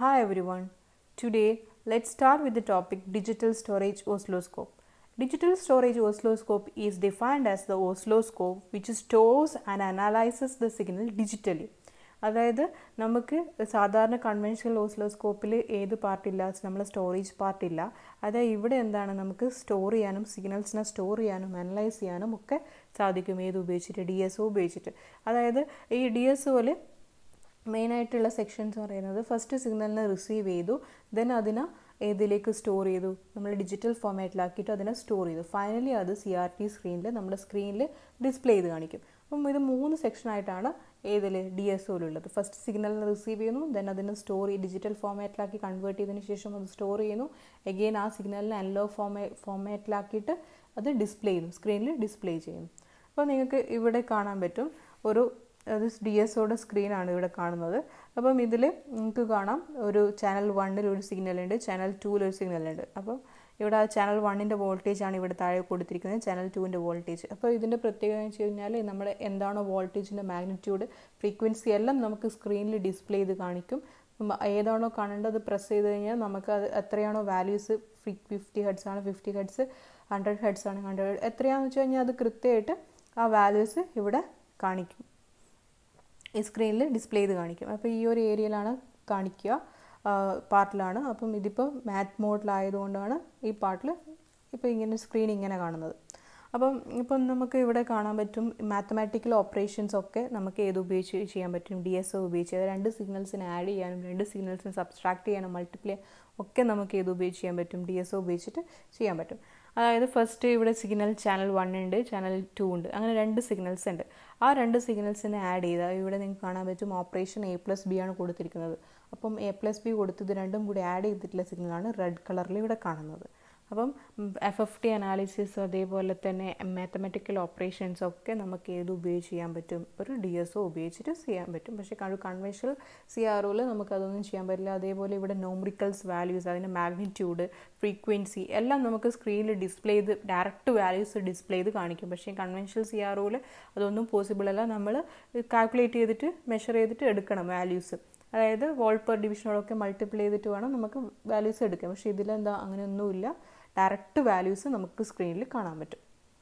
Hi everyone. Today, let's start with the topic digital storage oscilloscope. Digital storage oscilloscope is defined as the oscilloscope which stores and analyzes the signal digitally. അതായത് നമുക്ക് സാധാരണ conventional ഓസിലോസ്കോപ്പിൽ ഏത് പാർട്ടില്ല നമ്മൾ storage പാർട്ടില്ല അതായത് ഇവിടെ എന്താണ് നമുക്ക് store ചെയ്യാനും സിഗ്നൽസിനെ സ്റ്റോർ ചെയ്യാനും അനലൈസ് ചെയ്യാനും ഒക്കെ സാധിക്കും ഏത് ഉപയോഗിച്ചിട്ട് ഡി എസ് ഒ ഉപയോഗിച്ചിട്ട് അതായത് ഈ ഡി എസ് ഒയിൽ മെയിനായിട്ടുള്ള സെക്ഷൻസ് പറയുന്നത് ഫസ്റ്റ് സിഗ്നലിനെ റിസീവ് ചെയ്തു ദെൻ അതിനെ ഏതിലേക്ക് സ്റ്റോർ ചെയ്തു നമ്മൾ ഡിജിറ്റൽ ഫോമാറ്റിലാക്കിയിട്ട് അതിനെ സ്റ്റോർ ചെയ്തു ഫൈനലി അത് സി ആർ ടി സ്ക്രീനിൽ നമ്മുടെ സ്ക്രീനിൽ ഡിസ്പ്ലേ ചെയ്ത് കാണിക്കും അപ്പം ഇത് മൂന്ന് സെക്ഷനായിട്ടാണ് ഏതിൽ ഡി എസ് ഒയിലുള്ളത് ഫസ്റ്റ് സിഗ്നലിനെ റിസീവ് ചെയ്യുന്നു ദെൻ അതിനെ സ്റ്റോർ ചെയ്ത് ഡിജിറ്റൽ ഫോമാറ്റിലാക്കി കൺവേർട്ട് ചെയ്തതിന് ശേഷം അത് സ്റ്റോർ ചെയ്യുന്നു എഗെയിൻ ആ സിഗ്നലിനെ അനലോഗ് ഫോമേ ഫോമാറ്റിലാക്കിയിട്ട് അത് ഡിസ്പ്ലേ ചെയ്യുന്നു സ്ക്രീനിൽ ഡിസ്പ്ലേ ചെയ്യുന്നു അപ്പോൾ നിങ്ങൾക്ക് ഇവിടെ കാണാൻ പറ്റും ഒരു അത് ഡി എസ് ഒയുടെ സ്ക്രീനാണ് ഇവിടെ കാണുന്നത് അപ്പം ഇതിൽ നിങ്ങൾക്ക് കാണാം ഒരു ചാനൽ വണ്ണിൽ ഒരു സിഗ്നൽ ഉണ്ട് ചാനൽ ടൂവിൽ ഒരു സിഗ്നൽ ഉണ്ട് അപ്പം ഇവിടെ ആ ചാനൽ വണ്ണിൻ്റെ വോൾട്ടേജ് ആണ് ഇവിടെ താഴെ കൊടുത്തിരിക്കുന്നത് ചാനൽ ടുവിൻ്റെ വോൾട്ടേജ് അപ്പോൾ ഇതിൻ്റെ പ്രത്യേകത എന്ന് വെച്ച് കഴിഞ്ഞാൽ നമ്മൾ എന്താണോ വോൾട്ടേജിൻ്റെ മാഗ്നിറ്റ്യൂഡ് ഫ്രീക്വൻസി എല്ലാം നമുക്ക് സ്ക്രീനിൽ ഡിസ്പ്ലേ ചെയ്ത് കാണിക്കും ഏതാണോ കാണേണ്ടത് പ്രസ് ചെയ്ത് കഴിഞ്ഞാൽ നമുക്ക് അത് എത്രയാണോ വാല്യൂസ് ഫിഫ്റ്റി ഹെഡ്സ് ആണ് ഫിഫ്റ്റി ഹെഡ്സ് ഹൺഡ്രഡ് ഹെഡ്സ് ആണ് ഹൺഡ്രഡ് എത്രയാണെന്ന് വെച്ച് കഴിഞ്ഞാൽ അത് കൃത്യമായിട്ട് ആ വാല്യൂസ് ഇവിടെ കാണിക്കും ഈ സ്ക്രീനിൽ ഡിസ്പ്ലേ ചെയ്ത് കാണിക്കും അപ്പോൾ ഈ ഒരു ഏരിയയിലാണ് കാണിക്കുക പാർട്ടിലാണ് അപ്പം ഇതിപ്പോൾ മാത്ത് മോഡിലായതുകൊണ്ടാണ് ഈ പാർട്ടിൽ ഇപ്പോൾ ഇങ്ങനെ സ്ക്രീൻ ഇങ്ങനെ കാണുന്നത് അപ്പം ഇപ്പം നമുക്ക് ഇവിടെ കാണാൻ പറ്റും മാത്തമാറ്റിക്കൽ ഓപ്പറേഷൻസ് ഒക്കെ നമുക്ക് ഏത് ഉപയോഗിച്ച് ചെയ്യാൻ പറ്റും ഡി എസ് ഒ ഉപയോഗിച്ച് രണ്ട് സിഗ്നൽസിനെ ആഡ് ചെയ്യാനും രണ്ട് സിഗ്നൽസിനെ സബ്സ്ട്രാക്ട് ചെയ്യാനും മൾട്ടിപ്ലൈ ഒക്കെ നമുക്ക് ഏത് ഉപയോഗിച്ച് ചെയ്യാൻ പറ്റും ഡി എസ് ഒ ഉപയോഗിച്ചിട്ട് ചെയ്യാൻ പറ്റും അതായത് ഫസ്റ്റ് ഇവിടെ സിഗ്നൽ ചാനൽ വൺ ഉണ്ട് ചാനൽ ടു ഉണ്ട് അങ്ങനെ രണ്ട് സിഗ്നൽസ് ഉണ്ട് ആ രണ്ട് സിഗ്നൽസിനെ ആഡ് ചെയ്താൽ ഇവിടെ നിങ്ങൾക്ക് കാണാൻ പറ്റും ഓപ്പറേഷൻ എ പ്ലസ് ബി ആണ് കൊടുത്തിരിക്കുന്നത് അപ്പം എ പ്ലസ് ബി കൊടുത്തത് രണ്ടും കൂടി ആഡ് ചെയ്തിട്ടുള്ള സിഗ്നലാണ് റെഡ് കളറിൽ ഇവിടെ കാണുന്നത് അപ്പം എഫ് എഫ് ടി അനാലിസിസ് അതേപോലെ തന്നെ മാത്തമെറ്റിക്കൽ ഓപ്പറേഷൻസ് ഒക്കെ നമുക്ക് ഏത് ഉപയോഗിച്ച് ചെയ്യാൻ പറ്റും ഒരു ഡി എസ് ഒ ഉപയോഗിച്ചിട്ട് ചെയ്യാൻ പറ്റും പക്ഷേ ഒരു കൺവെൻഷണൽ സി ആർ ഒയിൽ നമുക്കതൊന്നും ചെയ്യാൻ പറ്റില്ല അതേപോലെ ഇവിടെ നോമറിക്കൽസ് വാല്യൂസ് അതിൻ്റെ മാഗ്നിറ്റ്യൂഡ് ഫ്രീക്വൻസി എല്ലാം നമുക്ക് സ്ക്രീനിൽ ഡിസ്പ്ലേ ചെയ്ത് ഡയറക്റ്റ് വാല്യൂസ് ഡിസ്പ്ലേ ചെയ്ത് കാണിക്കും പക്ഷേ കൺവെൻഷണൽ സി ആർ ഒയിൽ അതൊന്നും പോസിബിൾ അല്ല നമ്മൾ കാൽക്കുലേറ്റ് ചെയ്തിട്ട് മെഷർ ചെയ്തിട്ട് എടുക്കണം വാല്യൂസ് അതായത് വോൾ പെർ ഡിവിഷനോടൊക്കെ മൾട്ടിപ്ലൈ ചെയ്തിട്ട് വേണം നമുക്ക് വാല്യൂസ് എടുക്കാൻ പക്ഷേ ഇതിലെന്താ അങ്ങനെയൊന്നുമില്ല ഡയറക്റ്റ് വാല്യൂസ് നമുക്ക് സ്ക്രീനിൽ കാണാൻ പറ്റും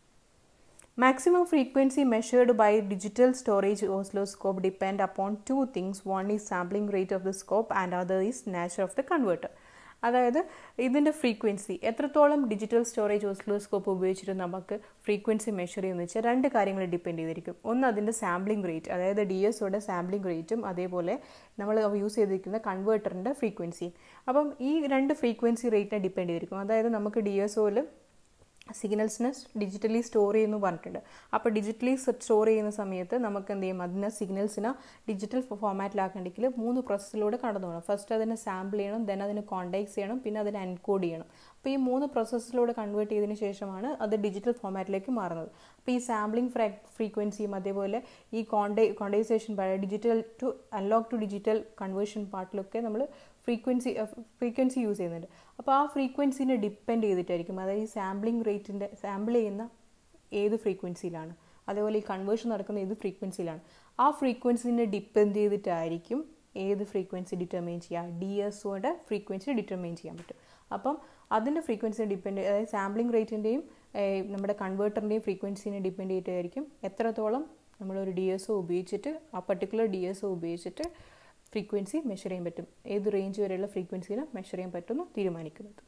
Maximum frequency measured by digital storage oscilloscope depend upon two things. One is sampling rate of the scope and other is nature of the converter. അതായത് ഇതിൻ്റെ ഫ്രീക്വൻസി എത്രത്തോളം ഡിജിറ്റൽ സ്റ്റോറേജ് ഓസ്ലോസ്കോപ്പ് ഉപയോഗിച്ചിട്ട് നമുക്ക് ഫ്രീക്വൻസി മെഷർ ചെയ്യുമെന്ന് വെച്ചാൽ രണ്ട് കാര്യങ്ങൾ ഡിപ്പെൻഡ് ചെയ്തിരിക്കും ഒന്ന് അതിൻ്റെ സാമ്പിളിംഗ് റേറ്റ് അതായത് ഡി എസ് ഒയുടെ സാമ്പിളിംഗ് റേറ്റും അതേപോലെ നമ്മൾ യൂസ് ചെയ്തിരിക്കുന്ന കൺവേർട്ടറിൻ്റെ ഫ്രീക്വൻസിയും അപ്പം ഈ രണ്ട് ഫ്രീക്വൻസി റേറ്റിനെ ഡിപ്പെൻഡ് ചെയ്തിരിക്കും അതായത് നമുക്ക് ഡി എസ് ഒയിൽ സിഗ്നൽസിനെ ഡിജിറ്റലി സ്റ്റോർ ചെയ്യുന്നു പറഞ്ഞിട്ടുണ്ട് അപ്പോൾ ഡിജിറ്റലി സ്റ്റോർ ചെയ്യുന്ന സമയത്ത് നമുക്ക് എന്ത് ചെയ്യും അതിനെ സിഗ്നൽസിനെ ഡിജിറ്റൽ ഫോമാറ്റിലാക്കണമെങ്കിൽ മൂന്ന് പ്രോസസ്സിലൂടെ കടന്നു പോകണം ഫസ്റ്റ് അതിനെ സാമ്പിൾ ചെയ്യണം ദെൻ അതിനെ കോണ്ടാക്ട് ചെയ്യണം പിന്നെ അതിനെ എൻകോഡ് ചെയ്യണം അപ്പോൾ ഈ മൂന്ന് പ്രോസസ്സിലൂടെ കൺവേർട്ട് ചെയ്തതിന് ശേഷമാണ് അത് ഡിജിറ്റൽ ഫോമാറ്റിലേക്ക് മാറുന്നത് അപ്പോൾ ഈ സാമ്പിളിംഗ് ഫ്രാ ഫ്രീക്വൻസിയും അതേപോലെ ഈ കോണ്ടേ quantisation digital to analog to digital conversion പാർട്ടിലൊക്കെ നമ്മൾ ഫ്രീക്വൻസി ഫ്രീക്വൻസി യൂസ് ചെയ്യുന്നുണ്ട് അപ്പോൾ ആ ഫ്രീക്വൻസിനെ ഡിപ്പെൻഡ് ചെയ്തിട്ടായിരിക്കും അതായത് ഈ സാമ്പിളിംഗ് റേറ്റിൻ്റെ സാമ്പിൾ ചെയ്യുന്ന ഏത് ഫ്രീക്വൻസിയിലാണ് അതേപോലെ ഈ കൺവേർഷൻ നടക്കുന്ന ഏത് ഫ്രീക്വൻസിയിലാണ് ആ ഫ്രീക്വൻസിനെ ഡിപ്പെൻഡ് ചെയ്തിട്ടായിരിക്കും ഏത് ഫ്രീക്വൻസി ഡിറ്റർമൈൻ ചെയ്യുക ഡി എസ് ഒയുടെ ഫ്രീക്വൻസി ഡിറ്റർമൈൻ ചെയ്യാൻ പറ്റും അപ്പം അതിൻ്റെ ഫ്രീക്വൻസി ഡിപ്പെൻഡ് അതായത് സാമ്പിളിംഗ് റേറ്റിൻ്റെയും നമ്മുടെ കൺവേർട്ടറിൻ്റെയും ഫ്രീക്വൻസിനെ ഡിപ്പെൻഡ് ചെയ്തിട്ടായിരിക്കും എത്രത്തോളം നമ്മളൊരു ഡി എസ് ഒ ഉപയോഗിച്ചിട്ട് ആ പർട്ടിക്കുലർ ഡി എസ് ഒ ഉപയോഗിച്ചിട്ട് ഫ്രീക്വൻസി മെഷർ ചെയ്യാൻ പറ്റും ഏത് റേഞ്ച് വരെയുള്ള ഫ്രീക്വൻസിയിൽ മെഷർ ചെയ്യാൻ പറ്റുമെന്ന് തീരുമാനിക്കുന്നത്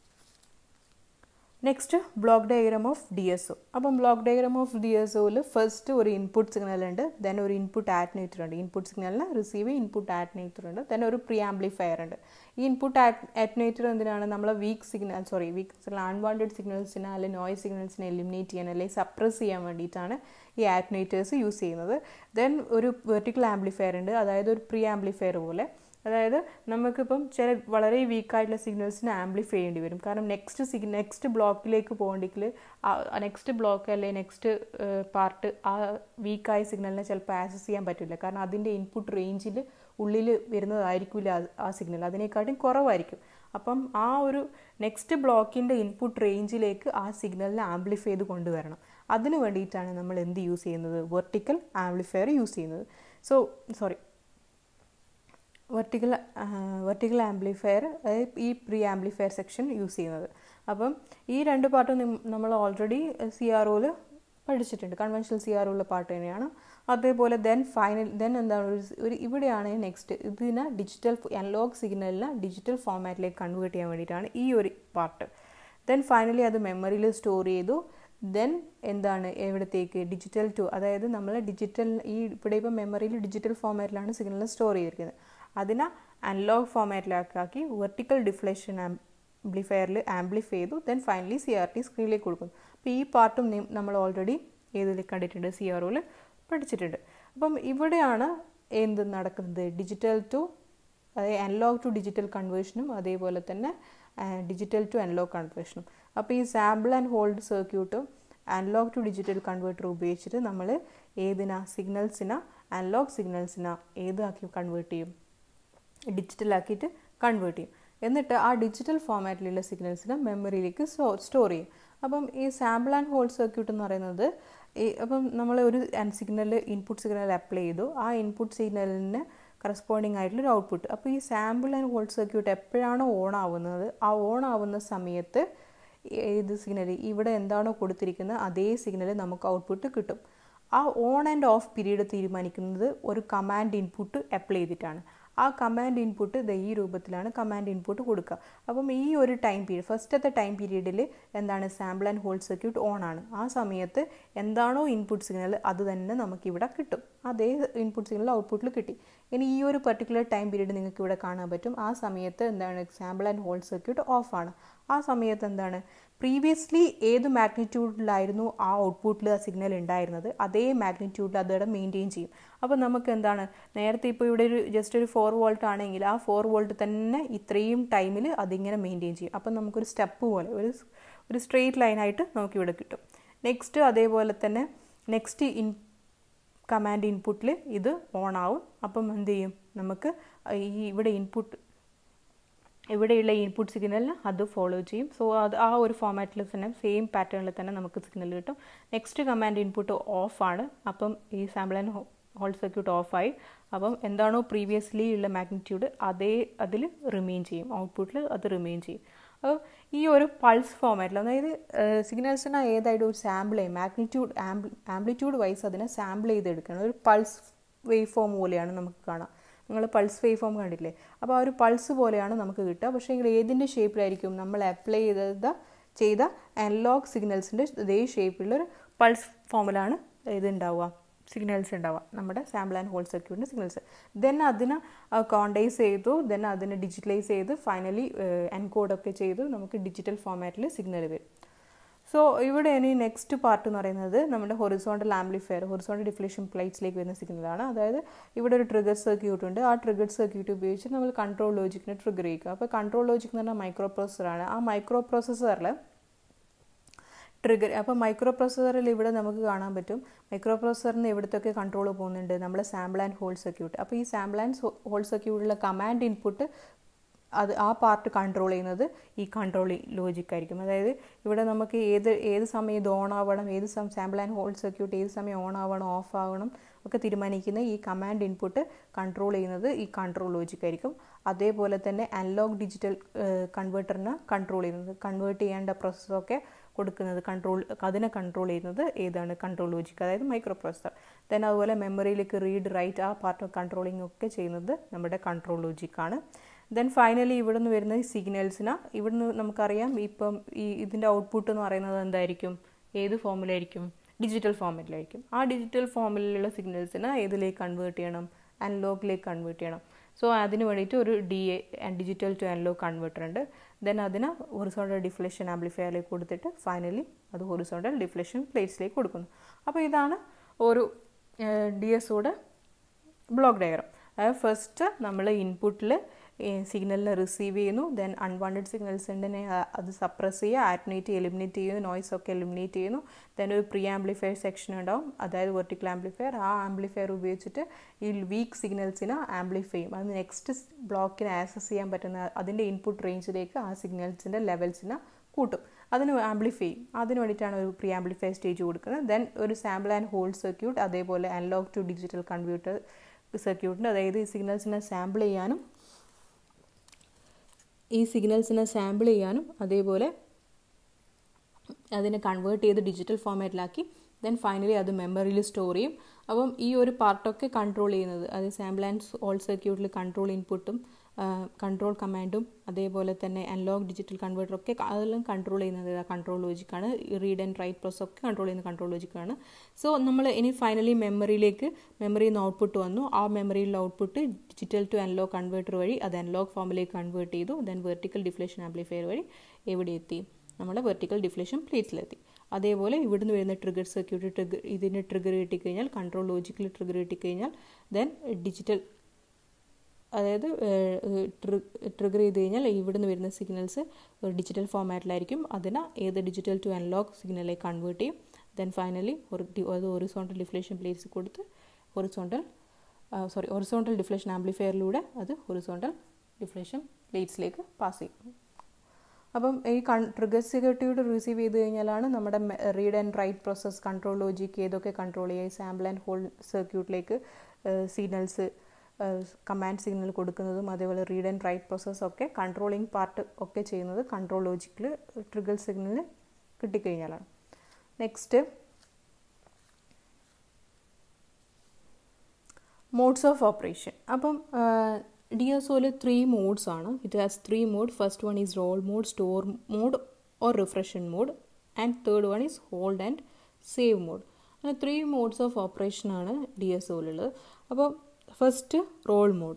next block diagram of D S O അപ്പം block diagram of D S ഒയിൽ ഫസ്റ്റ് ഒരു ഇൻപുട്ട് സിഗ്നൽ ഉണ്ട് ദെൻ ഒരു ഇൻപുട്ട് ആറ്റിനേറ്റർ ഉണ്ട് ഇൻപുട്ട് സിഗ്നലിന് റിസീവ് ഇൻപുട്ട് ആറ്റിനേറ്റർ ഉണ്ട് ദെൻ ഒരു പ്രീ ആംപ്ലിഫയർ ഉണ്ട് ഈ ഇൻപുട്ട് ആറ്റിനേറ്റർ എന്തിനാണ് നമ്മൾ weak signal sorry weak unwanted സിഗ്നൽസിനെ അല്ലെങ്കിൽ നോയ്സ് സിഗ്നൽസിനെ എലിമിനേറ്റ് ചെയ്യാൻ അല്ലെങ്കിൽ സപ്രസ് ചെയ്യാൻ വേണ്ടിയിട്ടാണ് ഈ ആറ്റിനേറ്റേഴ്സ് യൂസ് ചെയ്യുന്നത് ദെൻ ഒരു വെർട്ടിക്കൽ ആംപ്ലിഫയർ ഉണ്ട് അതായത് ഒരു പ്രീ ആംപ്ലിഫയർ പോലെ അതായത് നമുക്കിപ്പം ചില വളരെ വീക്കായിട്ടുള്ള സിഗ്നൽസിനെ ആംപ്ലിഫൈ ചെയ്യേണ്ടി വരും കാരണം നെക്സ്റ്റ് സിഗ് നെക്സ്റ്റ് ബ്ലോക്കിലേക്ക് പോകണമെങ്കിൽ നെക്സ്റ്റ് ബ്ലോക്ക് അല്ലെങ്കിൽ നെക്സ്റ്റ് പാർട്ട് ആ വീക്കായ സിഗ്നലിനെ ചിലപ്പോൾ ആക്സസ് ചെയ്യാൻ പറ്റില്ല കാരണം അതിൻ്റെ ഇൻപുട്ട് റേഞ്ചിൽ ഉള്ളിൽ വരുന്നതായിരിക്കില്ല ആ സിഗ്നൽ അതിനെക്കാട്ടും കുറവായിരിക്കും അപ്പം ആ ഒരു നെക്സ്റ്റ് ബ്ലോക്കിൻ്റെ ഇൻപുട്ട് റേഞ്ചിലേക്ക് ആ സിഗ്നലിനെ ആംപ്ലിഫൈ ചെയ്ത് കൊണ്ടുവരണം അതിന് വേണ്ടിയിട്ടാണ് നമ്മൾ എന്ത് യൂസ് ചെയ്യുന്നത് വെർട്ടിക്കൽ ആംപ്ലിഫയർ യൂസ് ചെയ്യുന്നത് so sorry vertical vertical amplifier അതായത് ഈ പ്രീ ആംപ്ലിഫയർ സെക്ഷൻ യൂസ് ചെയ്യുന്നത് അപ്പം ഈ രണ്ട് പാട്ടും നമ്മൾ ഓൾറെഡി സി ആർ ഒയിൽ പഠിച്ചിട്ടുണ്ട് കൺവെൻഷണൽ സി ആർ ഉള്ള പാട്ട് തന്നെയാണ് അതേപോലെ ദെൻ ഫൈനൽ ദെൻ എന്താണ് ഒരു ഒരു ഇവിടെയാണ് നെക്സ്റ്റ് ഇതിനെ ഡിജിറ്റൽ അനലോഗ് സിഗ്നലിനെ ഡിജിറ്റൽ ഫോമാറ്റിലേക്ക് കൺവേർട്ട് ചെയ്യാൻ വേണ്ടിയിട്ടാണ് ഈ ഒരു പാർട്ട് ദെൻ ഫൈനലി അത് മെമ്മറിയിൽ സ്റ്റോർ ചെയ്തു ദെൻ എന്താണ് എവിടത്തേക്ക് ഡിജിറ്റൽ ടു അതായത് നമ്മൾ ഡിജിറ്റൽ ഈ ഇവിടെ ഇപ്പോൾ മെമ്മറിയിൽ ഡിജിറ്റൽ ഫോമാറ്റിലാണ് സിഗ്നൽ സ്റ്റോർ ചെയ്തിരിക്കുന്നത് അതിനെ അനലോഗ് ഫോമാറ്റിലാക്കി വെർട്ടിക്കൽ ഡിഫ്ലേഷൻ ആംപ്ലിഫയറിൽ ആംപ്ലിഫൈ ചെയ്തു then finally C R T സ്ക്രീനിലേക്ക് കൊടുക്കും അപ്പോൾ ഈ പാർട്ടും നമ്മൾ ഓൾറെഡി ഏതിൽ കണ്ടിട്ടുണ്ട് സി ആർ ഒയിൽ പഠിച്ചിട്ടുണ്ട് അപ്പം ഇവിടെയാണ് എന്ത് നടക്കുന്നത് ഡിജിറ്റൽ ടു അതായത് അനലോഗ് ടു ഡിജിറ്റൽ കൺവേർഷനും അതേപോലെ തന്നെ ഡിജിറ്റൽ ടു അനലോഗ് കൺവേർഷനും അപ്പോൾ ഈ സാമ്പിൾ ആൻഡ് ഹോൾഡ് സർക്യൂട്ടും അനലോഗ് ടു ഡിജിറ്റൽ കൺവേർട്ടർ ഉപയോഗിച്ചിട്ട് നമ്മൾ ഏതിനാ സിഗ്നൽസിനാ അനലോഗ് സിഗ്നൽസിനാ ഏതാക്കി കൺവേർട്ട് ചെയ്യും ഡിജിറ്റലാക്കിയിട്ട് കൺവേർട്ട് ചെയ്യും എന്നിട്ട് ആ ഡിജിറ്റൽ ഫോമാറ്റിലുള്ള സിഗ്നൽസിനെ മെമ്മറിയിലേക്ക് സ്റ്റോർ ചെയ്യും അപ്പം ഈ സാമ്പിൾ ആൻഡ് ഹോൾഡ് സർക്യൂട്ട് എന്ന് പറയുന്നത് ഈ അപ്പം നമ്മൾ ഒരു സിഗ്നൽ ഇൻപുട്ട് സിഗ്നൽ അപ്ലൈ ചെയ്തു ആ ഇൻപുട്ട് സിഗ്നലിന് കറസ്പോണ്ടിങ് ആയിട്ടുള്ളൊരു ഔട്ട്പുട്ട് അപ്പോൾ ഈ സാമ്പിൾ ആൻഡ് ഹോൾഡ് സർക്യൂട്ട് എപ്പോഴാണോ ഓൺ ആവുന്നത് ആ ഓൺ ആവുന്ന സമയത്ത് ഏത് സിഗ്നൽ ഇവിടെ എന്താണോ കൊടുത്തിരിക്കുന്നത് അതേ സിഗ്നൽ നമുക്ക് ഔട്ട്പുട്ട് കിട്ടും ആ ഓൺ ആൻഡ് ഓഫ് പീരീഡ് തീരുമാനിക്കുന്നത് ഒരു കമാൻഡ് ഇൻപുട്ട് അപ്ലൈ ചെയ്തിട്ടാണ് ആ കമാൻഡ് ഇൻപുട്ട് ഇത് ഈ രൂപത്തിലാണ് കമാൻഡ് ഇൻപുട്ട് കൊടുക്കുക അപ്പം ഈ ഒരു ടൈം പീരീഡ് ഫസ്റ്റത്തെ ടൈം പീരീഡിൽ എന്താണ് sample and hold circuit on ആണ് ആ സമയത്ത് എന്താണോ ഇൻപുട്ട് സിഗ്നൽ അത് തന്നെ നമുക്കിവിടെ കിട്ടും അതേ ഇൻപുട്ട് സിഗ്നൽ ഔട്ട്പുട്ടിൽ കിട്ടി ഇനി ഈ ഒരു പെർട്ടിക്കുലർ ടൈം പീരീഡ് നിങ്ങൾക്ക് ഇവിടെ കാണാൻ പറ്റും ആ സമയത്ത് എന്താണ് sample and hold circuit off ആണ് ആ സമയത്ത് എന്താണ് പ്രീവിയസ്ലി ഏത് മാഗ്നിറ്റ്യൂഡിലായിരുന്നു ആ ഔട്ട്പുട്ടിൽ ആ സിഗ്നൽ ഉണ്ടായിരുന്നത് അതേ മാഗ്നിറ്റ്യൂഡിൽ അതോടെ മെയിൻറ്റെയിൻ ചെയ്യും അപ്പോൾ നമുക്ക് എന്താണ് നേരത്തെ ഇപ്പോൾ ഇവിടെ ഒരു ജസ്റ്റ് ഒരു ഫോർ വോൾട്ട് ആണെങ്കിൽ ആ ഫോർ വോൾട്ട് തന്നെ ഇത്രയും ടൈമിൽ അതിങ്ങനെ മെയിൻറ്റെയിൻ ചെയ്യും അപ്പം നമുക്കൊരു സ്റ്റെപ്പ് പോലെ ഒരു ഒരു സ്ട്രെയിറ്റ് ലൈനായിട്ട് നമുക്കിവിടെ കിട്ടും നെക്സ്റ്റ് അതേപോലെ തന്നെ നെക്സ്റ്റ് ഇൻ കമാൻഡ് ഇൻപുട്ടിൽ ഇത് ഓൺ ആവും അപ്പം എന്ത് ചെയ്യും നമുക്ക് ഈ ഇവിടെ ഇൻപുട്ട് ഇവിടെയുള്ള ഇൻപുട്ട് സിഗ്നലിന് അത് ഫോളോ ചെയ്യും സോ അത് ആ ഒരു ഫോമാറ്റിൽ തന്നെ സെയിം പാറ്റേണിൽ തന്നെ നമുക്ക് സിഗ്നൽ കിട്ടും നെക്സ്റ്റ് കമാൻഡ് ഇൻപുട്ട് ഓഫ് ആണ് അപ്പം ഈ സാമ്പിൾ ആൻഡ് ഹോൾ സർക്യൂട്ട് ഓഫായി അപ്പം എന്താണോ പ്രീവിയസ്ലി ഉള്ള മാഗ്നിറ്റ്യൂഡ് അതേ അതിൽ റിമെയിൻ ചെയ്യും ഔട്ട്പുട്ടിൽ അത് റിമെയിൻ ചെയ്യും അപ്പോൾ ഈ ഒരു പൾസ് ഫോമാറ്റിൽ അതായത് സിഗ്നൽസിനെ ഏതായിട്ട് ഒരു സാമ്പിൾ ചെയ്യും മാഗ്നിറ്റ്യൂഡ് ആംപ്ലിറ്റ്യൂഡ് വൈസ് അതിനെ സാമ്പിൾ ചെയ്തെടുക്കണം ഒരു പൾസ് വേവ് ഫോം പോലെയാണ് നമുക്ക് കാണാം നിങ്ങൾ പൾസ് വേവ് ഫോം കണ്ടില്ലേ അപ്പോൾ ആ ഒരു പൾസ് പോലെയാണ് നമുക്ക് കിട്ടുക പക്ഷേ എങ്കിൽ ഏതിൻ്റെ ഷേപ്പിലായിരിക്കും നമ്മൾ അപ്ലൈ ചെയ്ത ചെയ്ത അനലോഗ് സിഗ്നൽസിൻ്റെ ഇതേ ഷേപ്പിലുള്ളൊരു പൾസ് ഫോമിലാണ് ഇത് ഉണ്ടാവുക സിഗ്നൽസ് ഉണ്ടാവുക നമ്മുടെ സാമ്പിൾ ആൻഡ് ഹോൾ സർക്യൂട്ടിൻ്റെ സിഗ്നൽസ് ദെൻ അതിനെ കോണ്ടൈസ് ചെയ്തു ദെൻ അതിനെ ഡിജിറ്റലൈസ് ചെയ്ത് ഫൈനലി എൻകോഡൊക്കെ ചെയ്ത് നമുക്ക് ഡിജിറ്റൽ ഫോമാറ്റിൽ സിഗ്നൽ വരും സോ ഇവിടെ ഇനി നെക്സ്റ്റ് പാർട്ട് എന്ന് പറയുന്നത് നമ്മുടെ ഹൊറിസോണ്ടൽ ആംപ്ലിഫയർ ഹൊറിസോണ്ടൽ ഡിഫ്ലേഷൻ പ്ലേറ്റ്സിലേക്ക് വരുന്ന സിഗ്നലാണ് അതായത് ഇവിടെ ഒരു ട്രിഗർ സർക്യൂട്ട് ഉണ്ട് ആ ട്രിഗർ സർക്യൂട്ട് ഉപയോഗിച്ച് നമ്മൾ കൺട്രോൾ ലോജിക്കിനെ ട്രിഗർ ചെയ്യുക അപ്പോൾ കൺട്രോൾ ലോജിക് എന്ന് പറഞ്ഞാൽ മൈക്രോ പ്രോസസ്സറാണ് ആ മൈക്രോ പ്രോസസ്സറിൽ ട്രിഗർ അപ്പോൾ മൈക്രോ പ്രോസസ്സറിൽ ഇവിടെ നമുക്ക് കാണാൻ പറ്റും മൈക്രോ പ്രോസസ്സറിന് എവിടത്തൊക്കെ കൺട്രോൾ പോകുന്നുണ്ട് നമ്മുടെ സാമ്പിൾ ആൻഡ് ഹോൾ സർക്യൂട്ട് അപ്പോൾ ഈ സാമ്പിൾ ആൻഡ് ഹോൾ സർക്യൂട്ടിലെ കമാൻഡ് ഇൻപുട്ട് അത് ആ പാർട്ട് കൺട്രോൾ ചെയ്യുന്നത് ഈ കൺട്രോൾ ലോജിക് ആയിരിക്കും അതായത് ഇവിടെ നമുക്ക് ഏത് ഏത് സമയം ഇത് ഓൺ ആവണം ഏത് സമയം സാമ്പിൾ ആൻഡ് ഹോൾ സർക്യൂട്ട് ഏത് സമയം ഓൺ ആവണം ഓഫ് ആവണം ഒക്കെ തീരുമാനിക്കുന്ന ഈ കമാൻഡ് ഇൻപുട്ട് കൺട്രോൾ ചെയ്യുന്നത് ഈ കൺട്രോൾ ലോജിക് ആയിരിക്കും അതേപോലെ തന്നെ അനലോഗ് ഡിജിറ്റൽ കൺവേർട്ടറിനെ കൺട്രോൾ ചെയ്യുന്നത് കൺവേർട്ട് ചെയ്യേണ്ട പ്രോസസ്സൊക്കെ കൊടുക്കുന്നത് കൺട്രോൾ അതിനെ കൺട്രോൾ ചെയ്യുന്നത് ഏതാണ് കൺട്രോൾ ലോജിക് അതായത് മൈക്രോ പ്രോസസ്സർ ദെൻ അതുപോലെ മെമ്മറിയിലേക്ക് റീഡ് റൈറ്റ് ആ പാർട്ട് കൺട്രോളിംഗ് ഒക്കെ ചെയ്യുന്നത് നമ്മുടെ കൺട്രോൾ ലോജിക്കാണ് ദെൻ ഫൈനലി ഇവിടെ നിന്ന് വരുന്ന സിഗ്നൽസിന് ഇവിടുന്ന് നമുക്കറിയാം ഇപ്പം ഈ ഇതിൻ്റെ ഔട്ട്പുട്ട് എന്ന് പറയുന്നത് എന്തായിരിക്കും ഏത് ഫോമിലായിരിക്കും ഡിജിറ്റൽ ഫോമിലായിരിക്കും ആ ഡിജിറ്റൽ ഫോമിലുള്ള സിഗ്നൽസിനെ ഏതിലേക്ക് കൺവേർട്ട് ചെയ്യണം അനലോഗിലേക്ക് കൺവേർട്ട് ചെയ്യണം സോ അതിന് വേണ്ടിയിട്ട് ഒരു D A digital to analogue converter ഉണ്ട് ദെൻ അതിന് ഹൊറിസോണ്ടൽ ഡിഫ്ലേഷൻ ആംപ്ലിഫയറിലേക്ക് കൊടുത്തിട്ട് ഫൈനലി അത് ഹൊറിസോണ്ടൽ ഡിഫ്ലേഷൻ പ്ലേറ്റ്സിലേക്ക് കൊടുക്കുന്നു അപ്പോൾ ഇതാണ് ഒരു ഡി എസോടെ ബ്ലോക്ക് ഡയഗ്രാം അതായത് ഫസ്റ്റ് നമ്മൾ ഇൻപുട്ടിൽ സിഗ്നലിനെ റിസീവ് ചെയ്യുന്നു ദെൻ അൺവാണ്ടഡ് സിഗ്നൽസ് ഉണ്ടെങ്കിൽ അത് സപ്രസ് ചെയ്യുക ആറ്റിനേറ്റ് എലിമിനേറ്റ് ചെയ്യുന്നു നോയ്സ് ഒക്കെ എലിമിനേറ്റ് ചെയ്യുന്നു ദെൻ ഒരു പ്രീ ആംപ്ലിഫയർ സെക്ഷൻ ഉണ്ടാവും അതായത് വെർട്ടിക്കൽ ആംപ്ലിഫയർ ആ ആംപ്ലിഫയർ ഉപയോഗിച്ചിട്ട് ഈ വീക്ക് സിഗ്നൽസിനെ ആംപ്ലിഫൈ ചെയ്യും അത് നെക്സ്റ്റ് ബ്ലോക്കിന് ആക്സസ് ചെയ്യാൻ പറ്റുന്ന അതിൻ്റെ ഇൻപുട്ട് റേഞ്ചിലേക്ക് ആ സിഗ്നൽസിൻ്റെ ലെവൽസിനെ കൂട്ടും അതിന് ആംപ്ലിഫൈ ചെയ്യും അതിന് വേണ്ടിയിട്ടാണ് ഒരു പ്രീ ആംപ്ലിഫയർ സ്റ്റേജ് കൊടുക്കുന്നത് ദെൻ ഒരു സാമ്പിൾ ആൻഡ് ഹോൾഡ് സർക്യൂട്ട് അതേപോലെ അനലോഗ് ടു ഡിജിറ്റൽ കമ്പ്യൂട്ടർ സർക്യൂട്ടിൻ്റെ അതായത് ഈ സിഗ്നൽസിനെ സാമ്പിൾ ചെയ്യാനും ഈ സിഗ്നൽസിനെ സാമ്പിൾ ചെയ്യാനും അതേപോലെ അതിനെ കൺവേർട്ട് ചെയ്ത് ഡിജിറ്റൽ ഫോമാറ്റിലാക്കി ദെൻ ഫൈനലി അത് മെമ്മറിയിൽ സ്റ്റോർ ചെയ്യും അപ്പം ഈ ഒരു പാർട്ടൊക്കെ കൺട്രോൾ ചെയ്യുന്നത് അത് സാമ്പിൾ ആൻഡ് ഓൾ സർക്യൂട്ടിൽ കൺട്രോൾ ഇൻപുട്ടും കൺട്രോൾ കമാൻഡും അതേപോലെ തന്നെ അനലോഗ് ഡിജിറ്റൽ കൺവേർട്ടർ ഒക്കെ അതെല്ലാം കൺട്രോൾ ചെയ്യുന്നത് കൺട്രോൾ ലോജിക്കാണ് റീഡ് ആൻഡ് റൈറ്റ് പ്രോസസ് ഒക്കെ കൺട്രോൾ ചെയ്യുന്ന കൺട്രോൾ ലോജിക്കാണ് സോ നമ്മൾ ഇനി ഫൈനലി മെമ്മറിയിലേക്ക് മെമ്മറിയിൽ നിന്ന് ഔട്ട്പുട്ട് വന്നു ആ മെമ്മറിയിലുള്ള output digital to analogue converter വഴി അത് അനലോഗ് ഫോമിലേക്ക് കൺവേർട്ട് ചെയ്തു ദെൻ വെർട്ടിക്കൽ ഡിഫ്ലേഷൻ ആംപ്ലിഫയർ വഴി എവിടെ എത്തി നമ്മുടെ വെർട്ടിക്കൽ ഡിഫ്ലേഷൻ പ്ലേറ്റ്സിലെത്തി അതേപോലെ ഇവിടുന്ന് വരുന്ന ട്രിഗർ സർക്യൂട്ട് ട്രിഗർ ഇതിന് ട്രിഗർ കിട്ടിക്കഴിഞ്ഞാൽ കൺട്രോൾ ലോജിക്കൽ ട്രിഗർ കിട്ടിക്കഴിഞ്ഞാൽ ദെൻ ഡിജിറ്റൽ അതായത് ട്രിഗർ ചെയ്ത് കഴിഞ്ഞാൽ ഇവിടുന്ന് വരുന്ന സിഗ്നൽസ് ഒരു ഡിജിറ്റൽ ഫോമാറ്റിലായിരിക്കും അതിനെ ഏത് ഡിജിറ്റൽ ടു അനലോഗ് സിഗ്നലിലേക്ക് കൺവേർട്ട് ചെയ്യും ദെൻ ഫൈനലി ഒരു അത് ഒറിസോണ്ടൽ ഡിഫ്ലേഷൻ പ്ലേറ്റ്സ് കൊടുത്ത് ഒറിസോണ്ടൽ സോറി ഒറിസോണ്ടൽ ഡിഫ്ലേഷൻ ആംപ്ലിഫയറിലൂടെ അത് ഒറിസോണ്ടൽ ഡിഫ്ലേഷൻ പ്ലേറ്റ്സിലേക്ക് പാസ് ചെയ്യും അപ്പം ഈ കൺ ട്രിഗർ സെക്യൂരിറ്റിയോട് റിസീവ് ചെയ്ത് കഴിഞ്ഞാലാണ് നമ്മുടെ read and write process control logic ഏതൊക്കെ കൺട്രോൾ ചെയ്യുക സാമ്പിൾ ആൻഡ് ഹോൾ സർക്യൂട്ടിലേക്ക് സിഗ്നൽസ് കമാൻഡ് സിഗ്നൽ കൊടുക്കുന്നതും അതേപോലെ റീഡ് ആൻഡ് റൈറ്റ് പ്രോസസ് ഒക്കെ കൺട്രോളിങ് പാർട്ട് ഒക്കെ ചെയ്യുന്നത് കൺട്രോൾ ലോജിക്കിൽ ട്രിഗർ സിഗ്നൽ കിട്ടിക്കഴിഞ്ഞാലാണ് നെക്സ്റ്റ് മോഡ്സ് ഓഫ് ഓപ്പറേഷൻ അപ്പം ഡി എസ് ഒയിൽ ത്രീ മോഡ്സ് ആണ് it has three mode first one is roll mode store mode or refresh mode and third one is hold and save mode അങ്ങനെ three modes of operation ആണ് D S ഒയിലുള്ളത് അപ്പോൾ first roll mode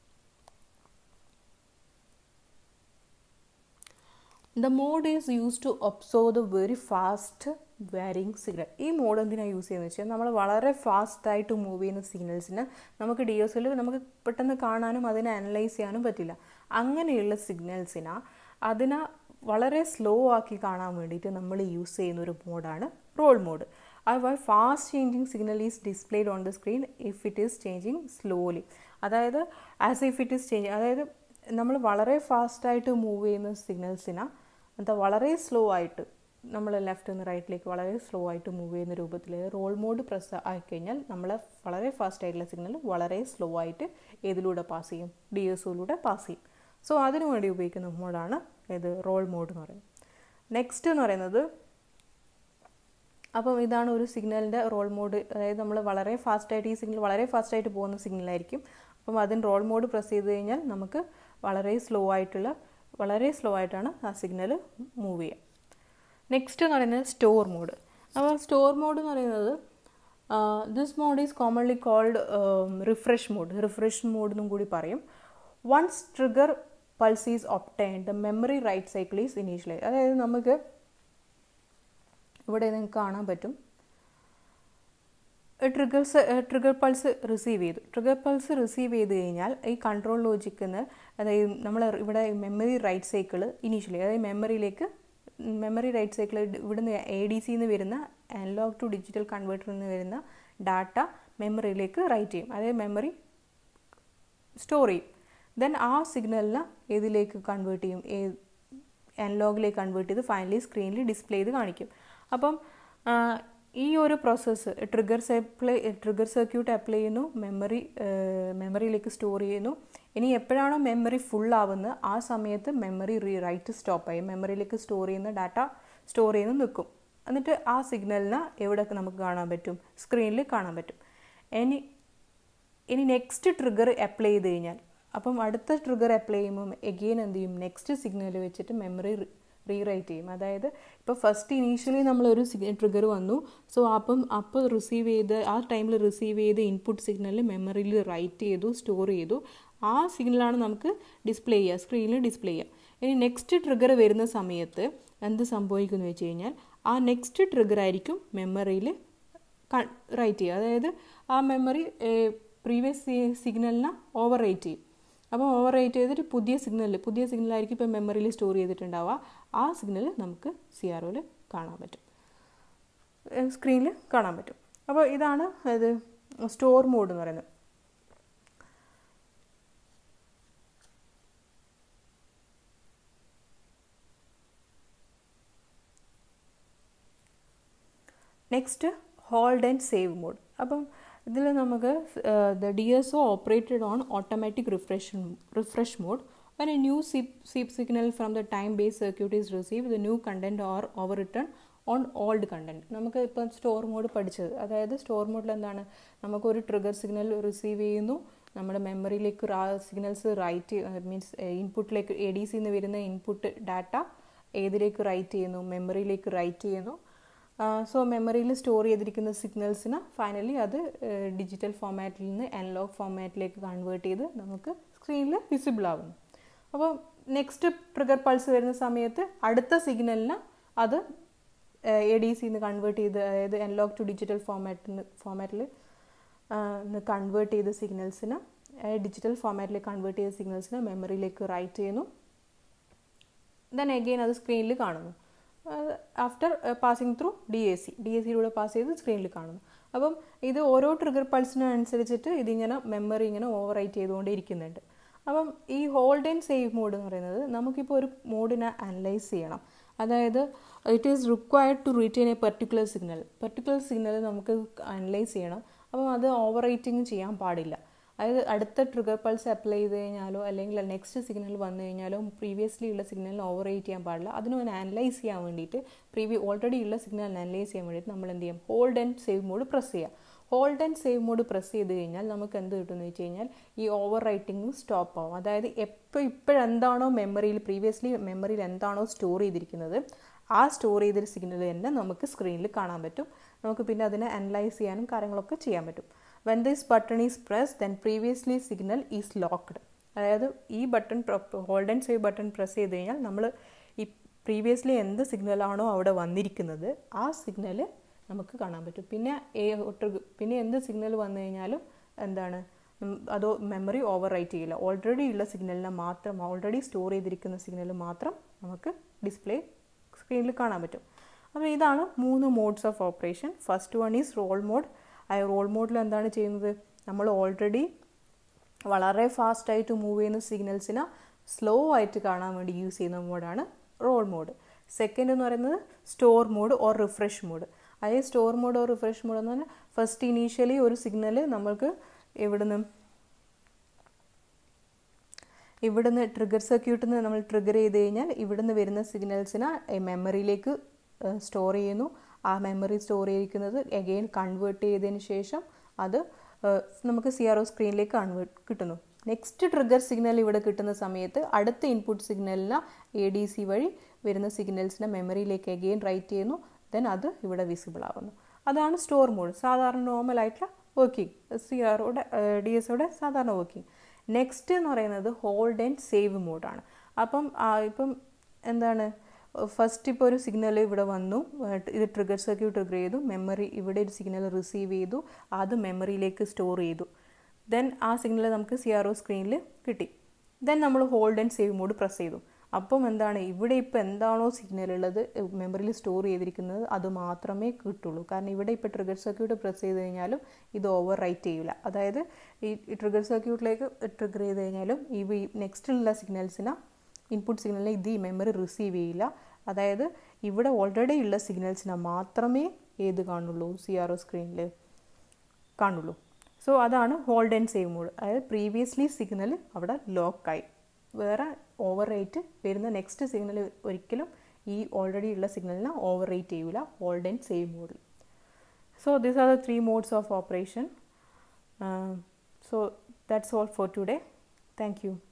the mode is use to observe the very fast varying signal ഈ mode എന്തിനാണ് use ചെയ്യുന്നത് വെച്ചാൽ നമ്മൾ വളരെ ഫാസ്റ്റായിട്ട് മൂവ് ചെയ്യുന്ന സിഗ്നൽസിന് നമുക്ക് ഡി എസ് എല്ലിൽ നമുക്ക് പെട്ടെന്ന് കാണാനും അതിനെ അനലൈസ് ചെയ്യാനും പറ്റില്ല അങ്ങനെയുള്ള സിഗ്നൽസിന് അതിനെ വളരെ സ്ലോ ആക്കി കാണാൻ വേണ്ടിയിട്ട് നമ്മൾ യൂസ് ചെയ്യുന്ന ഒരു മോഡാണ് റോൾ മോഡ് അതുപോലെ fast changing signal is displayed on the screen if it is changing slowly അതായത് as if it is change അതായത് നമ്മൾ വളരെ ഫാസ്റ്റായിട്ട് മൂവ് ചെയ്യുന്ന സിഗ്നൽസിനെ എന്താ വളരെ സ്ലോ ആയിട്ട് നമ്മൾ ലെഫ്റ്റ് നിന്ന് റൈറ്റിലേക്ക് വളരെ സ്ലോ ആയിട്ട് മൂവ് ചെയ്യുന്ന രൂപത്തിൽ റോൾ മോഡ് പ്രസ് ആയിക്കഴിഞ്ഞാൽ നമ്മൾ വളരെ ഫാസ്റ്റ് ആയിട്ടുള്ള സിഗ്നൽ വളരെ സ്ലോ ആയിട്ട് ഏതിലൂടെ പാസ് ചെയ്യും ഡി എസ് ഒയിലൂടെ പാസ് ചെയ്യും സോ അതിനു വേണ്ടി ഉപയോഗിക്കുന്ന മോഡാണ് ഇത് റോൾ മോഡ് എന്ന് പറയുന്നത് നെക്സ്റ്റ് എന്ന് പറയുന്നത് അപ്പം ഇതാണ് ഒരു സിഗ്നലിൻ്റെ റോൾ മോഡ് അതായത് നമ്മൾ വളരെ ഫാസ്റ്റായിട്ട് ഈ സിഗ്നൽ വളരെ ഫാസ്റ്റായിട്ട് പോകുന്ന സിഗ്നലായിരിക്കും അപ്പം അതിന് റോൾ മോഡ് പ്രസ് ചെയ്ത് കഴിഞ്ഞാൽ നമുക്ക് വളരെ സ്ലോ ആയിട്ടുള്ള വളരെ സ്ലോ ആയിട്ടാണ് ആ സിഗ്നൽ മൂവ് ചെയ്യുക നെക്സ്റ്റ് എന്ന് പറയുന്നത് സ്റ്റോർ മോഡ് അപ്പോൾ സ്റ്റോർ മോഡ് എന്ന് പറയുന്നത് this mode is commonly called refresh mode refresh mode എന്നും കൂടി പറയും once trigger pulse is obtained the memory write cycle is initialise അതായത് നമുക്ക് ഇവിടെ നിങ്ങൾക്ക് കാണാൻ പറ്റും ട്രിഗർ ട്രിഗർ പൾസ് റിസീവ് ചെയ്തു ട്രിഗർ പൾസ് റിസീവ് ചെയ്ത് കഴിഞ്ഞാൽ ഈ കൺട്രോൾ ലോജിക്കിൽ നിന്ന് അതായത് നമ്മൾ ഇവിടെ മെമ്മറി റൈറ്റ് സൈക്കിൾ ഇനീഷ്യലി അതായത് മെമ്മറിയിലേക്ക് മെമ്മറി റൈറ്റ് സൈക്കിൾ ഇവിടുന്ന് എ ഡി സിന്ന് വരുന്ന അനലോഗ് ടു ഡിജിറ്റൽ കൺവേർട്ടറിൽ നിന്ന് വരുന്ന ഡാറ്റ മെമ്മറിയിലേക്ക് റൈറ്റ് ചെയ്യും അതായത് മെമ്മറി സ്റ്റോർ ചെയ്യും ദെൻ ആ സിഗ്നലിനെ ഏതിലേക്ക് കൺവേർട്ട് ചെയ്യും അനലോഗിലേക്ക് കൺവേർട്ട് ചെയ്ത് ഫൈനലി സ്ക്രീനിൽ ഡിസ്പ്ലേ ചെയ്ത് കാണിക്കും അപ്പം ഈ ഒരു process trigger apply trigger circuit apply ചെയ്യുന്നു മെമ്മറി മെമ്മറിയിലേക്ക് സ്റ്റോർ ചെയ്യുന്നു ഇനി എപ്പോഴാണോ മെമ്മറി ഫുൾ ആവുന്നത് ആ സമയത്ത് മെമ്മറി റീ റൈറ്റ് സ്റ്റോപ്പ് ആയി മെമ്മറിയിലേക്ക് സ്റ്റോർ ചെയ്യുന്ന ഡാറ്റ സ്റ്റോർ ചെയ്യുന്നു നിൽക്കും എന്നിട്ട് ആ സിഗ്നലിനെ എവിടെയൊക്കെ നമുക്ക് കാണാൻ പറ്റും സ്ക്രീനിൽ കാണാൻ പറ്റും ഇനി ഇനി നെക്സ്റ്റ് ട്രിഗർ അപ്ലൈ ചെയ്ത് കഴിഞ്ഞാൽ അപ്പം അടുത്ത ട്രിഗർ അപ്ലൈ ചെയ്യുമ്പോൾ എഗെയിൻ എന്ത് ചെയ്യും നെക്സ്റ്റ് സിഗ്നൽ വെച്ചിട്ട് മെമ്മറി റീറൈറ്റ് ചെയ്യും അതായത് ഇപ്പോൾ ഫസ്റ്റ് ഇനീഷ്യലി നമ്മളൊരു ട്രിഗർ വന്നു സോ അപ്പം അപ്പോൾ റിസീവ് ചെയ്ത് ആ ടൈമിൽ റിസീവ് ചെയ്ത് ഇൻപുട്ട് സിഗ്നൽ മെമ്മറിയിൽ റൈറ്റ് ചെയ്തു സ്റ്റോർ ചെയ്തു ആ സിഗ്നലാണ് നമുക്ക് ഡിസ്പ്ലേ ചെയ്യുക സ്ക്രീനിൽ ഡിസ്പ്ലേ ചെയ്യുക ഇനി നെക്സ്റ്റ് ട്രിഗർ വരുന്ന സമയത്ത് എന്ത് സംഭവിക്കുമെന്ന് വെച്ച് കഴിഞ്ഞാൽ ആ നെക്സ്റ്റ് ട്രിഗർ ആയിരിക്കും മെമ്മറിയിൽ റൈറ്റ് ചെയ്യുക അതായത് ആ മെമ്മറി പ്രീവിയസ് സിഗ്നലിനെ ഓവർ റൈറ്റ് ചെയ്യും അപ്പോൾ ഓവർ റൈറ്റ് ചെയ്തിട്ട് പുതിയ സിഗ്നൽ പുതിയ സിഗ്നലായിരിക്കും ഇപ്പോൾ മെമ്മറിയിൽ സ്റ്റോർ ചെയ്തിട്ടുണ്ടാവുക ആ സിഗ്നൽ നമുക്ക് സി ആർ ഒയിൽ കാണാൻ പറ്റും സ്ക്രീനിൽ കാണാൻ പറ്റും അപ്പോൾ ഇതാണ് ഇത് സ്റ്റോർ മോഡ് എന്ന് പറയുന്നത് next hold and save mode അപ്പം ഇതിൽ നമുക്ക് the D S O operated on automatic refresh refresh mode When a new SIP, SIP signal from the time based circuit is received, the new content or overwritten on old content നമുക്ക് ഇപ്പം store mode പഠിച്ചത് അതായത് store മോഡിൽ എന്താണ് നമുക്കൊരു trigger signal receive ചെയ്യുന്നു നമ്മുടെ മെമ്മറിയിലേക്ക് സിഗ്നൽസ് റൈറ്റ് മീൻസ് ഇൻപുട്ടിലേക്ക് എ ഡി സിന്ന് വരുന്ന ഇൻപുട്ട് ഡാറ്റ ഏതിലേക്ക് റൈറ്റ് ചെയ്യുന്നു മെമ്മറിയിലേക്ക് റൈറ്റ് ചെയ്യുന്നു സോ മെമ്മറിയിൽ സ്റ്റോർ ചെയ്തിരിക്കുന്ന സിഗ്നൽസിന് ഫൈനലി അത് ഡിജിറ്റൽ ഫോമാറ്റിൽ നിന്ന് അനലോഗ് ഫോമാറ്റിലേക്ക് കൺവേർട്ട് ചെയ്ത് നമുക്ക് സ്ക്രീനിൽ വിസിബിൾ ആവുന്നു അപ്പോൾ നെക്സ്റ്റ് ട്രിഗർ പൾസ് വരുന്ന സമയത്ത് അടുത്ത സിഗ്നലിന് അത് എ ഡി സിന്ന് കൺവേർട്ട് ചെയ്ത് അതായത് അനലോഗ് ടു ഡിജിറ്റൽ ഫോമാറ്റിന് ഫോമാറ്റിൽ കൺവേർട്ട് ചെയ്ത സിഗ്നൽസിന് ഡിജിറ്റൽ ഫോമാറ്റിലേക്ക് കൺവേർട്ട് ചെയ്ത സിഗ്നൽസിന് മെമ്മറിയിലേക്ക് റൈറ്റ് ചെയ്യുന്നു ദെൻ എഗെയിൻ അത് സ്ക്രീനിൽ കാണുന്നു after passing through D A C D A സിയിലൂടെ പാസ് ചെയ്ത് സ്ക്രീനിൽ കാണുന്നു അപ്പം ഇത് ഓരോ ട്രിഗർ പൾസിനനുസരിച്ചിട്ട് ഇതിങ്ങനെ മെമ്മറി ഇങ്ങനെ ഓവർ റൈറ്റ് ചെയ്തുകൊണ്ടേ ഇരിക്കുന്നുണ്ട് അപ്പം ഈ ഹോൾഡ് ആൻഡ് സേവ് മോഡ് എന്ന് പറയുന്നത് നമുക്കിപ്പോൾ ഒരു മോഡിനെ അനലൈസ് ചെയ്യണം അതായത് it is required to retain a particular signal particular signal നമുക്ക് അനലൈസ് ചെയ്യണം അപ്പം അത് ഓവർ റൈറ്റിംഗ് ചെയ്യാൻ പാടില്ല അതായത് അടുത്ത ട്രിഗർ പൾസ് അപ്ലൈ ചെയ്ത് കഴിഞ്ഞാലോ അല്ലെങ്കിൽ നെക്സ്റ്റ് സിഗ്നൽ വന്നു കഴിഞ്ഞാലോ പ്രീവിയസ്ലി ഉള്ള സിഗ്നലിന് ഓവർ റേറ്റ് ചെയ്യാൻ പാടില്ല അതിന് ഒന്ന് അനലൈസ് ചെയ്യാൻ വേണ്ടിയിട്ട് പ്രീവി ഓൾറെഡി ഉള്ള സിഗ്നൽ അനലൈസ് ചെയ്യാൻ വേണ്ടിയിട്ട് നമ്മൾ എന്ത് ചെയ്യും hold and save mode press ചെയ്യുക hold and save mode press ചെയ്ത് കഴിഞ്ഞാൽ നമുക്ക് എന്ത് കിട്ടുമെന്ന് വെച്ച് കഴിഞ്ഞാൽ ഈ ഓവർ റൈറ്റിംഗ് സ്റ്റോപ്പ് ആവും അതായത് എപ്പോൾ ഇപ്പോഴെന്താണോ മെമ്മറിയിൽ പ്രീവിയസ്ലി മെമ്മറിയിൽ എന്താണോ സ്റ്റോർ ചെയ്തിരിക്കുന്നത് ആ സ്റ്റോർ ചെയ്തൊരു സിഗ്നൽ തന്നെ നമുക്ക് സ്ക്രീനിൽ കാണാൻ പറ്റും നമുക്ക് പിന്നെ അതിനെ അനലൈസ് ചെയ്യാനും കാര്യങ്ങളൊക്കെ ചെയ്യാൻ പറ്റും when this button is press then previously signal is locked അതായത് ഈ button hold and save button press ചെയ്ത് കഴിഞ്ഞാൽ നമ്മൾ ഈ പ്രീവിയസ്ലി എന്ത് സിഗ്നലാണോ അവിടെ വന്നിരിക്കുന്നത് ആ സിഗ്നൽ നമുക്ക് കാണാൻ പറ്റും പിന്നെ പിന്നെ എന്ത് സിഗ്നൽ വന്നു കഴിഞ്ഞാലും എന്താണ് അതോ മെമ്മറി ഓവർ റൈറ്റ് ചെയ്യില്ല ഓൾറെഡി ഉള്ള സിഗ്നലിനെ മാത്രം ഓൾറെഡി സ്റ്റോർ ചെയ്തിരിക്കുന്ന സിഗ്നൽ മാത്രം നമുക്ക് ഡിസ്പ്ലേ സ്ക്രീനിൽ കാണാൻ പറ്റും അപ്പോൾ ഇതാണ് മൂന്ന് modes of operation first one is roll mode ആ റോൾ മോഡിൽ എന്താണ് ചെയ്യുന്നത് നമ്മൾ ഓൾറെഡി വളരെ ഫാസ്റ്റായിട്ട് മൂവ് ചെയ്യുന്ന സിഗ്നൽസിനെ സ്ലോ ആയിട്ട് കാണാൻ വേണ്ടി യൂസ് ചെയ്യുന്ന മോഡാണ് റോൾ മോഡ് സെക്കൻഡ് എന്ന് പറയുന്നത് store mode or refresh mode അതായത് store mode or refresh mode എന്ന് പറഞ്ഞാൽ ഫസ്റ്റ് ഇനീഷ്യലി ഒരു സിഗ്നൽ നമ്മൾക്ക് ഇവിടുന്ന് ഇവിടുന്ന് ട്രിഗർ സർക്യൂട്ടിൽ നിന്ന് നമ്മൾ ട്രിഗർ ചെയ്ത് കഴിഞ്ഞാൽ ഇവിടുന്ന് വരുന്ന സിഗ്നൽസിനെ മെമ്മറിയിലേക്ക് സ്റ്റോർ ചെയ്യുന്നു ആ മെമ്മറി സ്റ്റോർ ചെയ്തിരിക്കുന്നത് എഗെയിൻ കൺവേർട്ട് ചെയ്തതിന് ശേഷം അത് നമുക്ക് സി ആർ ഒ സ്ക്രീനിലേക്ക് കൺവേർട്ട് കിട്ടുന്നു നെക്സ്റ്റ് ട്രിഗർ സിഗ്നൽ ഇവിടെ കിട്ടുന്ന സമയത്ത് അടുത്ത ഇൻപുട്ട് സിഗ്നലിന് എ ഡി സി വഴി വരുന്ന സിഗ്നൽസിനെ മെമ്മറിയിലേക്ക് എഗെയിൻ റൈറ്റ് ചെയ്യുന്നു ദെൻ അത് ഇവിടെ വിസിബിൾ ആവുന്നു അതാണ് സ്റ്റോർ മോഡ് സാധാരണ നോർമൽ ആയിട്ടുള്ള വർക്കിംഗ് സി ആറോടെ ഡി എസ് ഒയുടെ സാധാരണ വർക്കിംഗ് നെക്സ്റ്റ് എന്ന് പറയുന്നത് ഹോൾഡ് ആൻഡ് സേവ് മോഡാണ് അപ്പം ഇപ്പം എന്താണ് ഫസ്റ്റ് ഇപ്പോൾ ഒരു സിഗ്നൽ ഇവിടെ വന്നു ഇത് ട്രിഗർ സർക്യൂട്ട് ട്രിഗർ ചെയ്തു മെമ്മറി ഇവിടെ ഒരു സിഗ്നൽ റിസീവ് ചെയ്തു അത് മെമ്മറിയിലേക്ക് സ്റ്റോർ ചെയ്തു ദെൻ ആ സിഗ്നൽ നമുക്ക് സി ആർ ഒ സ്ക്രീനിൽ കിട്ടി ദെൻ നമ്മൾ hold and save mode press ചെയ്തു അപ്പം എന്താണ് ഇവിടെ ഇപ്പോൾ എന്താണോ സിഗ്നൽ ഉള്ളത് മെമ്മറിയിൽ സ്റ്റോർ ചെയ്തിരിക്കുന്നത് അത് മാത്രമേ കിട്ടുള്ളൂ കാരണം ഇവിടെ ഇപ്പോൾ ട്രിഗർ സർക്യൂട്ട് പ്രസ് ചെയ്ത് കഴിഞ്ഞാലും ഇത് ഓവർ റൈറ്റ് ചെയ്യില്ല അതായത് ഈ ട്രിഗർ സർക്യൂട്ടിലേക്ക് ട്രിഗർ ചെയ്ത് കഴിഞ്ഞാലും ഈ നെക്സ്റ്റിലുള്ള സിഗ്നൽസിന് ഇൻപുട്ട് സിഗ്നലിനെ ഇത് ഈ മെമ്മറി റിസീവ് ചെയ്യില്ല അതായത് ഇവിടെ ഓൾറെഡി ഉള്ള സിഗ്നൽസിനെ മാത്രമേ ഏത് കാണുള്ളൂ സി ആർ ഒ സ്ക്രീനിൽ കാണുള്ളൂ സോ അതാണ് ഹോൾഡ് ആൻഡ് സേവ് മോഡ് അതായത് പ്രീവിയസ്ലി സിഗ്നൽ അവിടെ ലോക്കായി വേറെ ഓവർ റേറ്റ് വരുന്ന നെക്സ്റ്റ് സിഗ്നൽ ഒരിക്കലും ഈ ഓൾറെഡി ഉള്ള സിഗ്നലിനെ ഓവർ റേറ്റ് ചെയ്യൂല ഹോൾഡ് ആൻഡ് സേവ് മോഡിൽ so these are the three modes of operation so that's all for today thank U